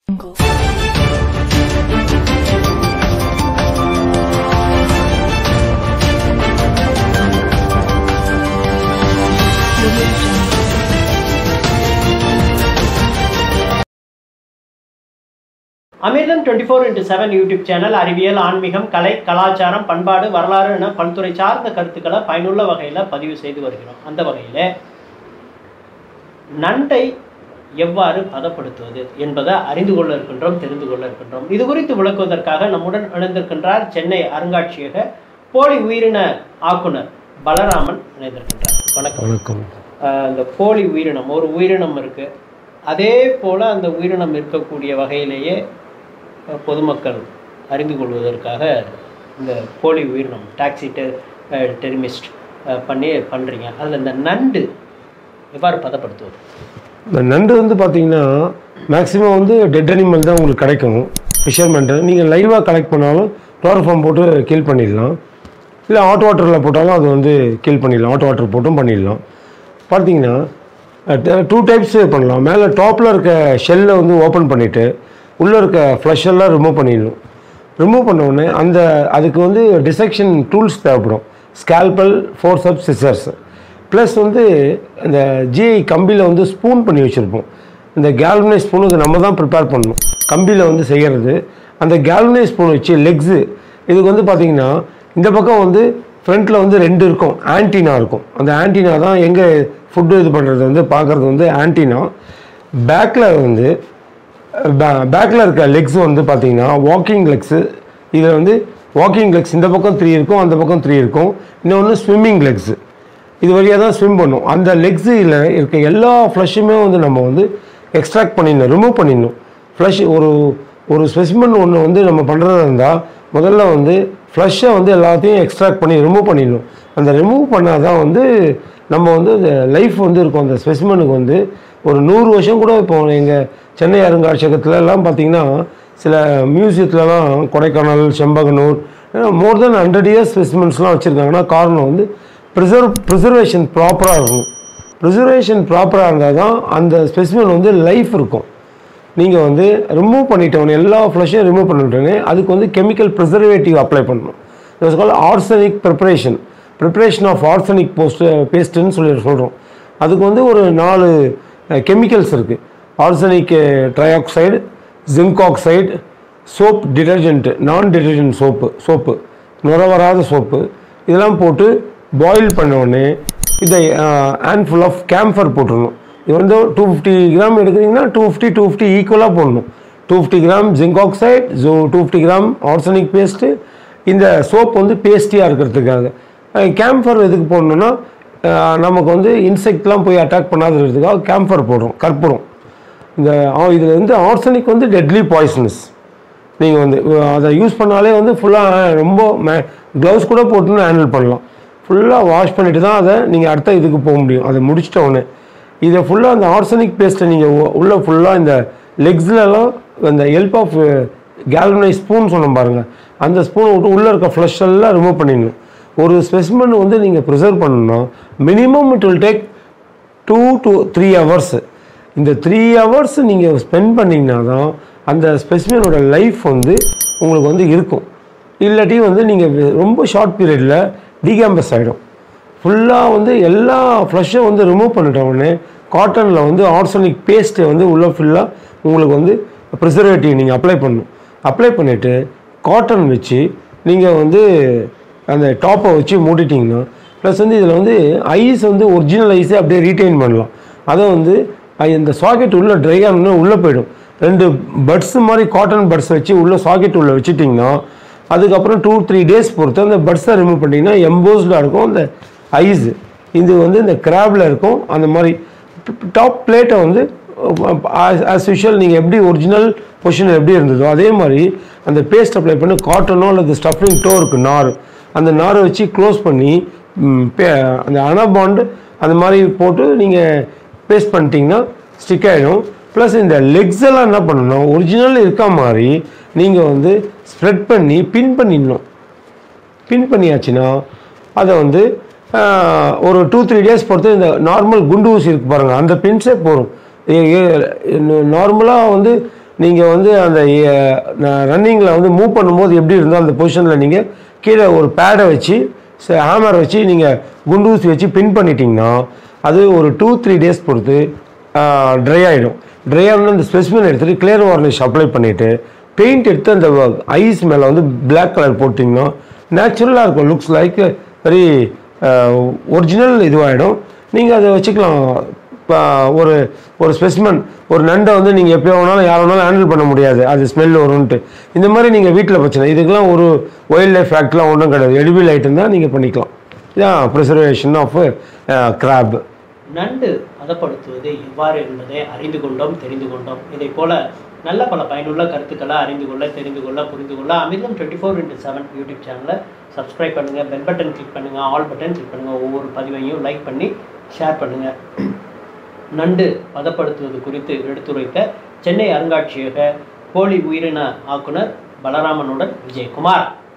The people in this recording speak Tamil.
அமிர்தம் twenty four into seven YouTube channel அறிவியல் ஆன்மீகம் கலை கலாச்சாரம் பண்பாடு வரலாறு என பல்துறை சார்ந்த கருத்துக்களை பயனுள்ள வகையில் பதிவு செய்து வருகிறோம் அந்த வகையில் நண்டை எவ்வாறு பதப்படுத்துவது என்பதை அறிந்து கொள்ள இருக்கின்றோம் தெரிந்து கொள்ள இருக்கின்றோம் இது குறித்து விளக்குவதற்காக நம்முடன் இணைந்திருக்கின்றார் சென்னை அருங்காட்சியக போலி உயிரின ஆக்குனர் பலராமன் இணைந்திருக்கின்றார் வணக்கம் வணக்கம் ஆஹ் இந்த போலி உயிரினம் ஒரு உயிரினம் இருக்கு அதே போல அந்த உயிரினம் இருக்கக்கூடிய வகையிலேயே அஹ், பொதுமக்கள் அறிந்து கொள்வதற்காக இந்த போலி உயிரினம் டாக்ஸி டெ டெர்மிஸ்ட் பண்ணி பண்ணுறீங்க அதில் இந்த நண்டு எவ்வாறு பதப்படுத்துவது இந்த நண்டு வந்து பார்த்தீங்கன்னா மேக்ஸிமம் வந்து டெட் அனிமல் தான் உங்களுக்கு கிடைக்கும் ஃபிஷர்மென்ட்டு நீங்கள் லைவாக கலெக்ட் பண்ணாலும் ஃபார்ம் போட்டு கில் பண்ணிடலாம் இல்லை ஹாட் வாட்டரில் போட்டாலும் அது வந்து கில் பண்ணிடலாம் ஹாட் வாட்டர் போட்டும் பண்ணிடலாம் பார்த்தீங்கன்னா டூ டைப்ஸ் பண்ணலாம் மேலே டாப்பில் இருக்க ஷெல்லை வந்து ஓப்பன் பண்ணிவிட்டு உள்ளே இருக்க ஃப்ளஷ் எல்லாம் ரிமூவ் பண்ணிடணும் ரிமூவ் பண்ண உடனே அந்த அதுக்கு வந்து டிசெக்ஷன் டூல்ஸ் தேவைப்படும் scalpel forceps scissors plus வந்து இந்த ஜிஐ கம்பியில் வந்து ஸ்பூன் பண்ணி வச்சுருப்போம் இந்த கேல்வனைஸ் ஸ்பூன் இது நம்ம தான் ப்ரிப்பேர் பண்ணணும் கம்பியில் வந்து செய்கிறது அந்த கேல்வனைஸ் ஸ்பூன் வச்சு லெக்ஸு இதுக்கு வந்து பார்த்திங்கன்னா இந்த பக்கம் வந்து ஃப்ரண்ட்டில் வந்து ரெண்டு இருக்கும் ஆன்டினா இருக்கும் அந்த ஆன்டினா தான் எங்கே ஃபுட்டு இது பண்ணுறது வந்து பார்க்குறது வந்து ஆன்டினா பேக்கில் வந்து பேக்கில் இருக்க லெக்ஸ் வந்து பார்த்தீங்கன்னா வாக்கிங் லெக்ஸு இதில் வந்து வாக்கிங் லெக்ஸ் இந்த பக்கம் த்ரீ இருக்கும் அந்த பக்கம் த்ரீ இருக்கும் இன்னொன்று ஸ்விம்மிங் லெக்ஸு இது வழியாக தான் ஸ்விம் பண்ணும் அந்த லெக்ஸில் இருக்க எல்லா ஃப்ளஷுமே வந்து நம்ம வந்து எக்ஸ்ட்ராக்ட் பண்ணிடணும் ரிமூவ் பண்ணிடணும் ஃப்ளஷ் ஒரு ஒரு ஸ்பெசிமன் ஒன்று வந்து நம்ம பண்ணுறதா இருந்தால் முதல்ல வந்து ஃப்ளஷ்ஷை வந்து எல்லாத்தையும் எக்ஸ்ட்ராக்ட் பண்ணி ரிமூவ் பண்ணிடணும் அந்த ரிமூவ் பண்ணால் தான் வந்து நம்ம வந்து அந்த லைஃப் வந்து இருக்கும் அந்த ஸ்பெசிமனுக்கு வந்து ஒரு நூறு வருஷம் கூட இப்போ எங்கள் சென்னை அருங்காட்சியகத்துல எல்லாம் பார்த்தீங்கன்னா சில மியூசியத்துலலாம் Kodaikanal Shembaganur more then hundred years ஸ்பெசிமென்ஸ்லாம் வச்சுருக்காங்கன்னா காரணம் வந்து ப்ரிசர்வ் ப்ரிசர்வேஷன் ப்ராப்பராக இருக்கும் ப்ரிசர்வேஷன் ப்ராப்பராக இருந்தால் தான் அந்த ஸ்பெசிமென் வந்து லைஃப் இருக்கும் நீங்கள் வந்து ரிமூவ் பண்ணிட்டோன்னே எல்லா ஃப்ளஷையும் ரிமூவ் பண்ணிட்டோன்னே அதுக்கு வந்து கெமிக்கல் ப்ரிசர்வேட்டிவ் அப்ளை பண்ணணும் it's call arsenic preparation preparation of arsenic post பேஸ்ட்டுன்னு சொல்லி சொல்கிறோம் அதுக்கு வந்து ஒரு நாலு கெமிக்கல்ஸ் இருக்குது arsenic trioxide zinc oxide soap detergent நான் டிடர்ஜென்ட் சோப்பு சோப்பு நுர வராத சோப்பு இதெல்லாம் போட்டு பாயில் பண்ண உடனே இதை ஹேண்ட் ஃபுல் ஆஃப் கேம்ஃபர் போட்டுடணும் இது வந்து டூ ஃபிஃப்டி கிராம் எடுக்கிறீங்கன்னா டூ ஃபிஃப்டி டூ ஃபிஃப்டி ஈக்குவலாக போடணும் two fifty gram zinc oxide ஜோ two fifty gram arsenic paste இந்த சோப் வந்து பேஸ்டியாக இருக்கிறதுக்காக கேம்ஃபர் எதுக்கு போடணுன்னா அஹ், நமக்கு வந்து இன்செக்ட்லாம் போய் அட்டாக் பண்ணாத இருக்கிறதுக்காக கேம்ஃபர் போடுறோம் கற்பூரம் இந்த இதில் வந்து ஆர்சனிக் வந்து டெட்லி பாய்சனஸ் நீங்கள் வந்து அஹ், அதை யூஸ் பண்ணாலே வந்து ஃபுல்லாக ரொம்ப மே க்ளவுஸ் கூட போட்டுன்னு ஹேண்டில் பண்ணலாம் ஃபுல்லாக வாஷ் பண்ணிட்டு தான் அதை நீங்கள் அடுத்த இதுக்கு போக முடியும் அதை முடிச்சிட்ட உடனே இதை ஃபுல்லாக அந்த ஆர்சனிக் பேஸ்ட்டை நீங்கள் உள்ளே ஃபுல்லாக இந்த லெக்ஸ்லலாம் இந்த ஹெல்ப் ஆஃப் கேல்வனைஸ் ஸ்பூன் சொன்னோம் பாருங்கள் அந்த ஸ்பூனை விட்டு உள்ளே இருக்க ஃப்ளஷ் எல்லாம் ரிமூவ் பண்ணிடணும் ஒரு ஸ்பெசிமன் வந்து நீங்கள் ப்ரிசர்வ் பண்ணணும்னா minimum it will take two to three hours இந்த த்ரீ ஹவர்ஸ் நீங்கள் ஸ்பெண்ட் பண்ணிங்கன்னா தான் அந்த ஸ்பெசிமனோட லைஃப் வந்து உங்களுக்கு வந்து இருக்கும் இல்லாட்டி வந்து நீங்கள் ரொம்ப ஷார்ட் பீரியடில் டீகேம்பஸ் ஆகிடும் ஃபுல்லாக வந்து எல்லா ஃப்ளஷும் வந்து ரிமூவ் பண்ணிட்ட உடனே காட்டனில் வந்து ஆர்சனிக் பேஸ்ட்டை வந்து உள்ளே ஃபுல்லாக உங்களுக்கு வந்து ப்ரிசர்வேட்டிவ் நீங்கள் அப்ளை பண்ணணும் அப்ளை பண்ணிவிட்டு காட்டன் வச்சு நீங்கள் வந்து அந்த டாப்பை வச்சு மூடிட்டிங்கன்னா ப்ளஸ் வந்து இதில் வந்து ஐஸ் வந்து ஒரிஜினல் ஐஸே அப்படியே ரீட்டைன் பண்ணலாம் அதை வந்து அஹ் இந்த சாக்கெட் உள்ளே ட்ரை ஆகணும்னா உள்ளே போயிடும் ரெண்டு பட்ஸ் மாதிரி காட்டன் பட்ஸ் வச்சு உள்ளே சாக்கெட் உள்ளே வச்சுட்டிங்கன்னா அதுக்கப்புறம் டூ த்ரீ டேஸ் பொறுத்து அந்த பட்ஸை ரிமூவ் பண்ணிங்கன்னா எம்போஸ்டாக இருக்கும் அந்த ஐஸ் இது வந்து இந்த கிராபில் இருக்கும் அந்த மாதிரி டாப் பிளேட்டை வந்து ஆஸ் யூஷுவல் நீங்கள் எப்படி ஒரிஜினல் பொசிஷன் எப்படி இருந்ததோ அதே மாதிரி அந்த பேஸ்ட் அப்ளை பண்ணி காட்டனோ அல்லது ஸ்டஃபிங் டோ இருக்குது நார் அந்த நாரை வச்சு க்ளோஸ் பண்ணி ம், பே- அந்த அனபாண்டு அந்த மாதிரி போட்டு நீங்கள் பேஸ்ட் பண்ணிட்டீங்கன்னா ஸ்டிக் ஆகிடும் ப்ளஸ் இந்த லெக்ஸ் எல்லாம் என்ன பண்ணணும் ஒரிஜினல் இருக்க மாதிரி நீங்கள் வந்து ஸ்ப்ரெட் பண்ணி பின் பண்ணிடணும் பின் பண்ணியாச்சுன்னா அதை வந்து ஆஹ், ஒரு டூ த்ரீ டேஸ் பொறுத்து இந்த நார்மல் குண்டு ஊசி இருக்கு பாருங்கள் அந்த பின்ஸே போகும் நார்மலாக வந்து நீங்கள் வந்து அந்த ரன்னிங்கில் வந்து மூவ் பண்ணும்போது எப்படி இருந்தால் அந்த பொசிஷனில் நீங்கள் கீழே ஒரு பேடை வச்சு ஹேமர் வச்சு நீங்கள் குண்டூசி வச்சு பின் பண்ணிட்டீங்கன்னா அது ஒரு டூ த்ரீ டேஸ் பொறுத்து ட்ரை ஆகிடும் ட்ரை ஆகணும்னா அந்த ஸ்பெசிமென் எடுத்துகிட்டு கிளியர் வார்னிஷ் அப்ளை பண்ணிவிட்டு பெயிண்ட் எடுத்து அந்த ஐஸ் மேலே வந்து Black கலர் போட்டிங்கன்னா நேச்சுரலாக இருக்கும் லுக்ஸ் லைக் வெரி ஒரிஜினல் இதுவாகிடும் நீங்கள் அதை வச்சுக்கலாம் இப்போ ஒரு ஒரு ஸ்பெசிமன் ஒரு நண்டை வந்து நீங்கள் எப்போ வேணாலும் யார் வேணாலும் ஹேண்டில் பண்ண முடியாது அது ஸ்மெல் வரும்ன்ட்டு இந்த மாதிரி நீங்கள் வீட்டில் பிரச்சனை இதுக்கெல்லாம் ஒரு வைல்ட் லைஃப் ஆக்ட்லாம் ஒன்றும் கிடையாது எடிபிள் ஐட்டம் தான் நீங்கள் பண்ணிக்கலாம் இதான் ப்ரிசர்வேஷன் ஆஃப் கிராப் நண்டு பதப்படுத்துவது எவ்வாறு என்பதை அறிந்து கொண்டோம் தெரிந்து கொண்டோம் இதை போல நல்ல பல பயனுள்ள கருத்துக்களை அறிந்து கொள்ள தெரிந்து கொள்ள புரிந்து கொள்ள Amirtham twenty four into seven YouTube சேனலை சப்ஸ்கிரைப் பண்ணுங்கள் பெல் பட்டன் கிளிக் பண்ணுங்கள் ஆல் பட்டன் கிளிக் பண்ணுங்கள் ஒவ்வொரு பதிவையும் லைக் பண்ணி ஷேர் பண்ணுங்கள் நண்டு பதப்படுத்துவது குறித்து எடுத்துரைத்த சென்னை அருங்காட்சியக போலி உயிரின ஆக்குனர் பலராமனுடன் விஜயகுமார்